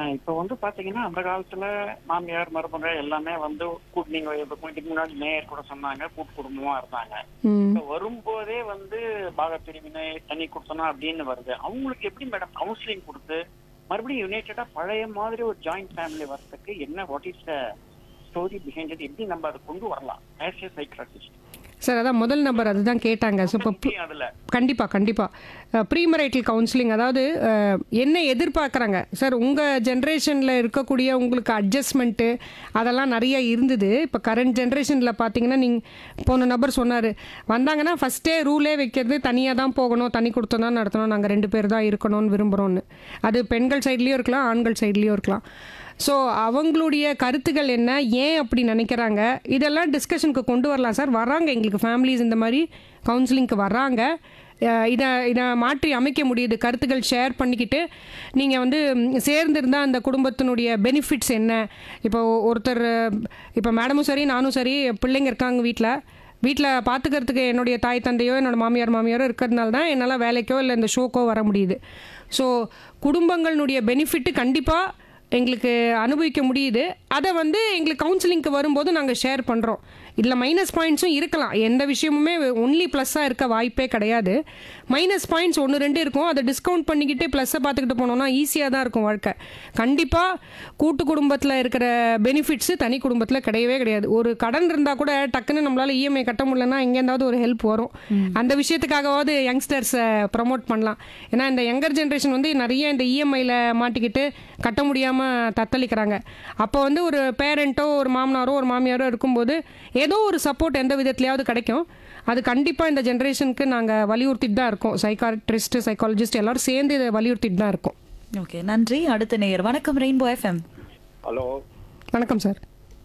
இப்போ வந்து பாத்தீங்கன்னா அந்த காலத்துல மாமியார் மருமக எல்லாமே வந்து கூட்டு நீங்க இப்ப இதுக்கு முன்னாடி மேயர் கூட சொன்னாங்க கூட்டு குடும்பமா இருந்தாங்க ம் இப்ப வரும்போதே வந்து பாக பிரிவினை தனி கொடுத்தனா அப்படின்னு வருது அவங்களுக்கு எப்படி மேடம் கவுன்சிலிங் கொடுத்து மறுபடியும் யுனைடெடா பழைய மாதிரி ஒரு ஜாயிண்ட் ஃபேமிலி வரதுக்கு என்ன what is the story behind it எப்படி நம்ம அதை கொண்டு வரலாம் ஆஸ் ஏ சைக்காலஜிஸ்ட் சார் அதான் முதல் நம்பர் அதுதான் கேட்டாங்க ஸோ இப்போ அதுல கண்டிப்பாக கண்டிப்பாக ப்ரீமரைட்டல் கவுன்சிலிங் அதாவது அஹ், என்ன எதிர்பார்க்குறாங்க சார் உங்கள் ஜென்ரேஷனில் இருக்கக்கூடிய உங்களுக்கு அட்ஜஸ்ட்மெண்ட்டு அதெல்லாம் நிறைய இருந்தது இப்போ கரண்ட் ஜென்ரேஷனில் பார்த்தீங்கன்னா நீங்கள் போன நபர் சொன்னார் வந்தாங்கன்னா ஃபஸ்ட்டே ரூலே வைக்கிறது தனியாக தான் போகணும் தனி கொடுத்து தான் நடத்தணும் நாங்கள் ரெண்டு பேர் தான் இருக்கணும்னு விரும்புகிறோன்னு அது பெண்கள் சைட்லேயும் இருக்கலாம் ஆண்கள் சைட்லேயும் இருக்கலாம் ஸோ அவங்களுடைய கருத்துக்கள் என்ன ஏன் அப்படி நினைக்கிறாங்க இதெல்லாம் டிஸ்கஷனுக்கு கொண்டு வரலாம் சார் வராங்க எங்களுக்கு ஃபேமிலிஸ் இந்த மாதிரி கவுன்சிலிங்க்கு வர்றாங்க அஹ் இதை இதை மாற்றி அமைக்க முடியுது கருத்துக்கள் ஷேர் பண்ணிக்கிட்டு நீங்கள் வந்து ம், சேர்ந்திருந்தா அந்த குடும்பத்தினுடைய பெனிஃபிட்ஸ் என்ன இப்போ ஒருத்தர் இப்போ மேடமும் சரி நானும் சரி பிள்ளைங்க இருக்காங்க வீட்டில் வீட்டில் பார்த்துக்கிறதுக்கு என்னுடைய தாய் தந்தையோ என்னோட மாமியார் மாமியாரோ இருக்கிறதுனால தான் என்னால் வேலைக்கோ இல்லை இந்த ஷோக்கோ வர முடியுது ஸோ குடும்பங்களுடைய பெனிஃபிட்டு கண்டிப்பாக எங்களுக்கு அனுபவிக்க முடியுது அதை வந்து எங்களுக்கு கவுன்சிலிங்க்கு வரும்போது நாங்கள் ஷேர் பண்ணுறோம் இதில் மைனஸ் பாயிண்ட்ஸும் இருக்கலாம் எந்த விஷயமுமே ஒன்லி ப்ளஸ்ஸாக இருக்க வாய்ப்பே கிடையாது மைனஸ் பாயிண்ட்ஸ் ஒன்று ரெண்டு இருக்கும் அதை டிஸ்கவுண்ட் பண்ணிக்கிட்டு ப்ளஸ்ஸை பார்த்துக்கிட்டு போனோம்னா ஈஸியாக தான் இருக்கும் வாழ்க்கை கண்டிப்பாக கூட்டு குடும்பத்தில் இருக்கிற பெனிஃபிட்ஸு தனி குடும்பத்தில் கிடையவே கிடையாது ஒரு கடன் இருந்தால் கூட டக்குன்னு நம்மளால் இஎம்ஐ கட்ட முடியலன்னா எங்கேருந்தாவது ஒரு ஹெல்ப் வரும் அந்த விஷயத்துக்காகவாவது யங்ஸ்டர்ஸை ப்ரமோட் பண்ணலாம் ஏன்னா இந்த யங்கர் ஜென்ரேஷன் வந்து நிறைய இந்த இஎம்ஐயில் மாட்டிக்கிட்டு கட்ட முடியாமல் தத்தளிக்கிறாங்க அப்போ வந்து ஒரு பேரண்ட்டோ ஒரு மாமனாரோ ஒரு மாமியாரோ இருக்கும்போது ஏதோ ஒரு சப்போர்ட் எந்த விதத்துலையாவது கிடைக்கும் அது கண்டிப்பாக இந்த ஜென்ரேஷனுக்கு நாங்கள் வலியுறுத்திட்டு தான் இருக்கோம் சைக்காட்ரிஸ்ட் சைக்காலஜிஸ்ட் எல்லாரும் சேர்ந்து இதை வலியுறுத்திட்டு தான் இருக்கோம் ஓகே நன்றி அடுத்த நேயர் வணக்கம் ரெயின்போ எஃப்எம் ஹலோ வணக்கம் சார்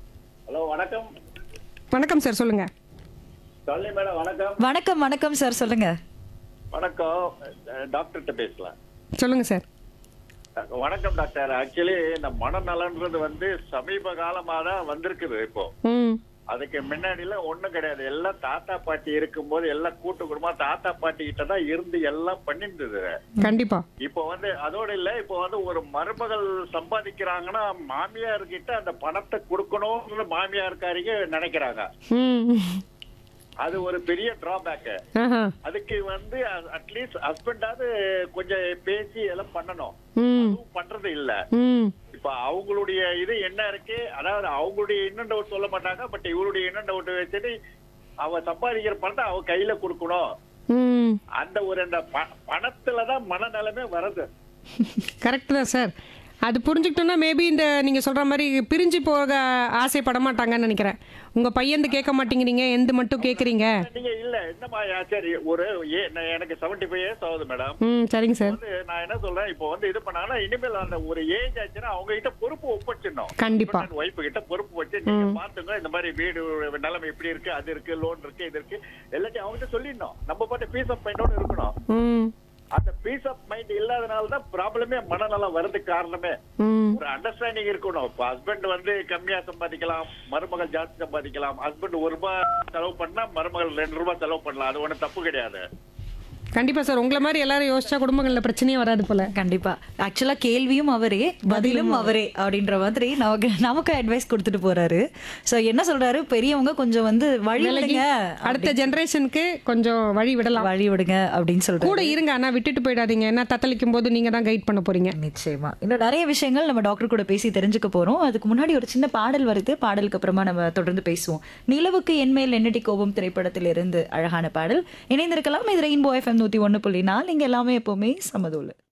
ஹலோ வணக்கம் வணக்கம் சார் சொல்லுங்கள் சாலினி மேடம் வணக்கம் வணக்கம் வணக்கம் சார் சொல்லுங்க வணக்கம் அஹ், டாக்டர்கிட்ட பேசலாம் சொல்லுங்கள் சார் அஹ், வணக்கம் டாக்டர் ஆக்சுவலி இந்த மனநலன்றது வந்து சமீப காலமா தான் வந்திருக்குது இப்போ ம் அதுக்கு முன்னாடில ஒண்ணும் கிடையாது எல்லாம் தாத்தா பாட்டி இருக்கும்போது எல்லாம் கூட்டு குடும்பம் தாத்தா பாட்டி கிட்ட தான் இருந்து எல்லாம் பண்ணிருந்தது கண்டிப்பாக இப்போ வந்து அதோட இல்ல இப்போ வந்து ஒரு மருமகள் சம்பாதிக்கிறாங்கன்னா மாமியார் கிட்ட அந்த பணத்தை கொடுக்கணும்னு மாமியார்காரிங்க நினைக்கிறாங்க ம் அது ஒரு பெரிய டிராபேக் ஆஹா அதுக்கு வந்து அட்லீஸ்ட் ஹஸ்பண்டாவது கொஞ்சம் பேசி எல்லாம் பண்ணணும் ம் அதுவும் பண்றது இல்ல ம் இப்ப அவங்களுடைய இது என்ன இருக்கு அதாவது அவங்களுடைய இன்னும் டவுட் சொல்ல மாட்டாங்க பட் இவருடைய இன்னும் டவுட் வச்சுட்டு அவ சம்பாதிக்கிற பணத்தை அவ கையில கொடுக்கணும் ம் அந்த ஒரு அந்த ப- பணத்துலதான் மனநலமே வருது கரெக்ட் தான் சார் அது புரிஞ்சுக்கிட்டோன்னா மேபி இந்த நீங்கள் சொல்கிற மாதிரி பிரிஞ்சு போக ஆசைப்பட மாட்டாங்கன்னு நினைக்கிறேன் உங்கள் பையன் கேட்க மாட்டேங்கிறீங்க எந்த மட்டும் கேட்குறீங்க நீங்க இல்ல என்னமா சரி ஒரு ஏ- நான் எனக்கு செவன்டி ஃபைவ் இயர்ஸ் ஆகுது மேடம் ம் சரிங்க சார் வந்து நான் என்ன சொல்றேன் இப்போ வந்து இது பண்ணாங்கன்னா இனிமேல் அந்த ஒரு ஏஜ் ஆச்சுன்னா அவங்க கிட்ட பொறுப்பு ஒப்பச்சிடணும் கண்டிப்பா ஒய்ஃப் கிட்ட பொறுப்பு வச்சு நீங்க பாத்துங்க இந்த மாதிரி வீடு நிலைமை இப்படி இருக்கு அது இருக்கு லோன் இருக்கு இது இருக்கு எல்லாத்தையும் அவங்க கிட்ட சொல்லிடணும் நம்ம பாட்டு பீஸ் ஆஃப் மைண்டோட இருக்கணும் ம் அந்த பீஸ் ஆஃப் மைண்ட் இல்லாதனால தான் ப்ராப்ளமே மனநலம் வர்றதுக்கு காரணமே ம் ஒரு அண்டர்ஸ்டாண்டிங் இருக்கணும் இப்ப ஹஸ்பண்ட் வந்து கம்மியா சம்பாதிக்கலாம் மருமகள் ஜாஸ்தி சம்பாதிக்கலாம் ஹஸ்பண்ட் ஒரு ரூபாய் செலவு பண்ணா மருமகள் ரெண்டு ரூபாய் செலவு பண்ணலாம் அது ஒண்ணும் தப்பு கிடையாது கண்டிப்பாக சார் உங்களை மாதிரி எல்லாரும் யோசிச்சா குடும்பங்களில் பிரச்சனையே வராது போல கண்டிப்பா ஆக்சுவலா கேள்வியும் அவரே பதிலும் அவரே அப்படின்ற மாதிரி நமக்கு நமக்கு அட்வைஸ் கொடுத்துட்டு போறாரு சோ என்ன சொல்றாரு பெரியவங்க கொஞ்சம் வந்து வழி விலகி விடுங்க அடுத்த ஜென்ரேஷனுக்கு கொஞ்சம் வழி விடலாம் வழி விடுங்க அப்படின்னு சொல்றாரு கூட இருங்க ஆனால் விட்டுட்டு போயிடாதீங்க ஏன்னா தத்தளிக்கும் போது நீங்கள் தான் கைட் பண்ண போறீங்க நிச்சயமா இன்னும் நிறைய விஷயங்கள் நம்ம டாக்டர் கூட பேசி தெரிஞ்சுக்க போறோம் அதுக்கு முன்னாடி ஒரு சின்ன பாடல் வருது பாடலுக்கு அப்புறமா நம்ம தொடர்ந்து பேசுவோம் நிலவுக்கு என்மேல் என்னடி கோபம் திரைப்படத்தில் இருந்து அழகான பாடல் இணைந்திருக்கலாம் இது ரெயின்போ எஃப்எம் நூத்தி ஒண்ணு புள்ளி நாலு இங்க எல்லாமே எப்பவுமே சமதூள்